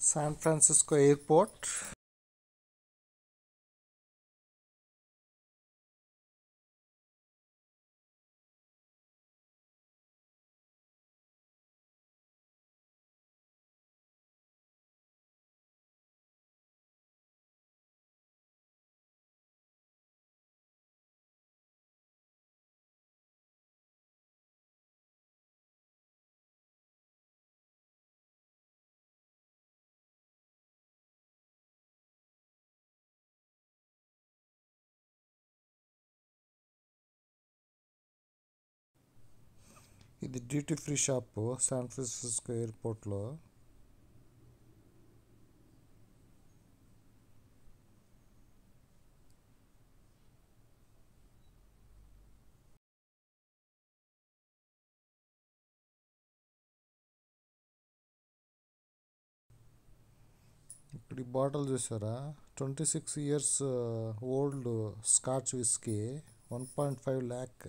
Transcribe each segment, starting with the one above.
San Francisco Airport. ఇది duty free shop San Francisco ఎయిర్పోర్ట్లో ఇప్పుడు ఈ బాటిల్ చూసారా twenty six years old scotch whisky one point five lakh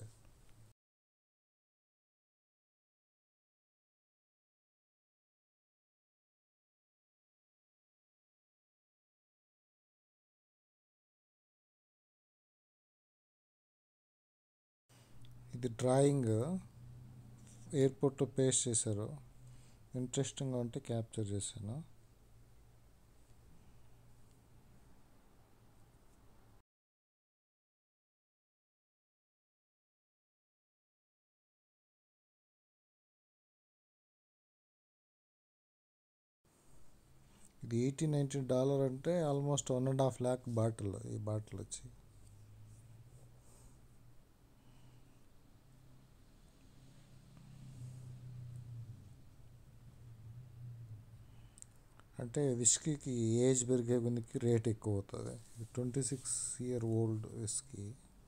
ఇది డ్రాయింగ్ ఎయిర్పోర్ట్లో పేస్ట్ చేశారు ఇంట్రెస్టింగ్గా ఉంటే క్యాప్చర్ చేశాను ఇది ఎయిటీ నైన్టీ డాలర్ అంటే almost one and half lakh bottle ఈ బాటిల్ వచ్చి అంటే విస్కీకి ఏజ్ పెరిగే కొద్దికి రేట్ ఎక్కువ అవుతుంది twenty six year old whisky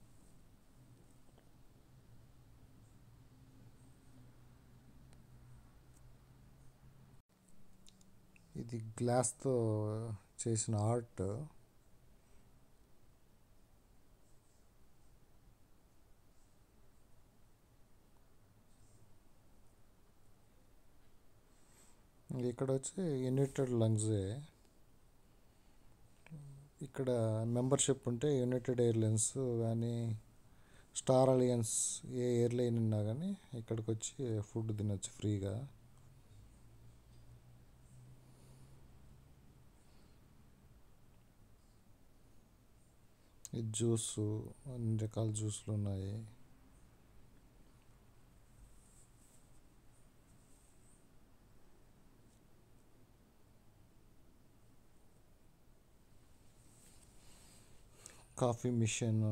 ఇది గ్లాస్తో చేసిన ఆర్ట్ ఇక్కడ వచ్చి యునైటెడ్ లంగ్సే ఇక్కడ మెంబర్షిప్ ఉంటే యునైటెడ్ ఎయిర్లైన్స్ కానీ స్టార్ అలియన్స్ ఏ ఎయిర్లైన్ ఉన్నా కానీ ఇక్కడికి వచ్చి ఫుడ్ తినొచ్చు ఫ్రీగా ఇది జ్యూస్ అన్ని రకాల జ్యూస్లు ఉన్నాయి కాఫీ మిషన్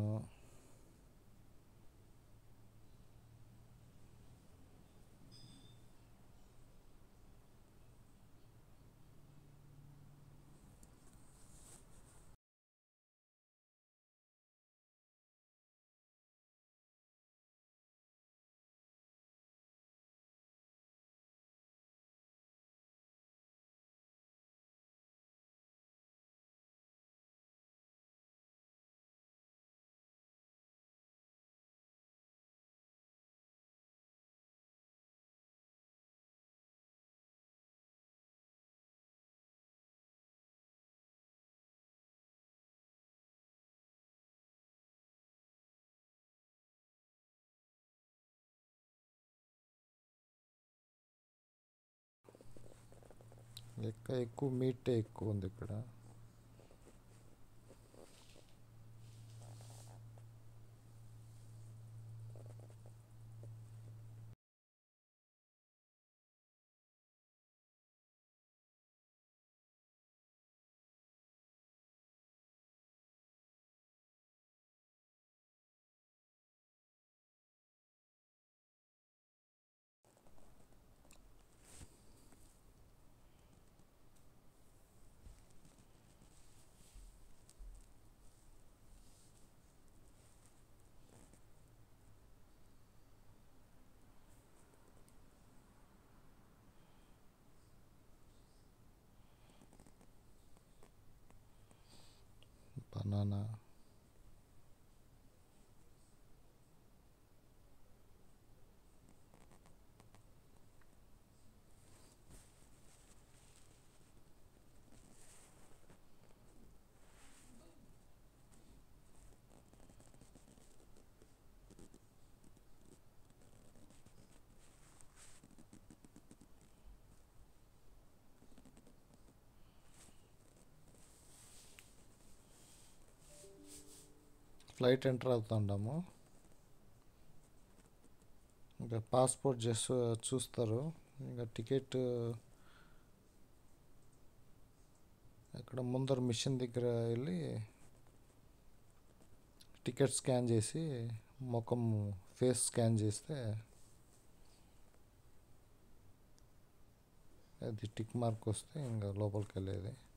లెక్క ఎక్కువ మీటే ఎక్కువ ఉంది ఇక్కడ బనానా ఫ్లైట్ ఎంటర్ అవుతుంటాము ఇంకా పాస్పోర్ట్ జస్ట్ చూస్తారు ఇంకా టికెట్ ఇక్కడ ముందర మిషన్ దగ్గర వెళ్ళి టికెట్ స్కాన్ చేసి ముఖం ఫేస్ స్కాన్ చేస్తే అది టిక్ మార్క్ వస్తే ఇంకా లోపలికి వెళ్ళేది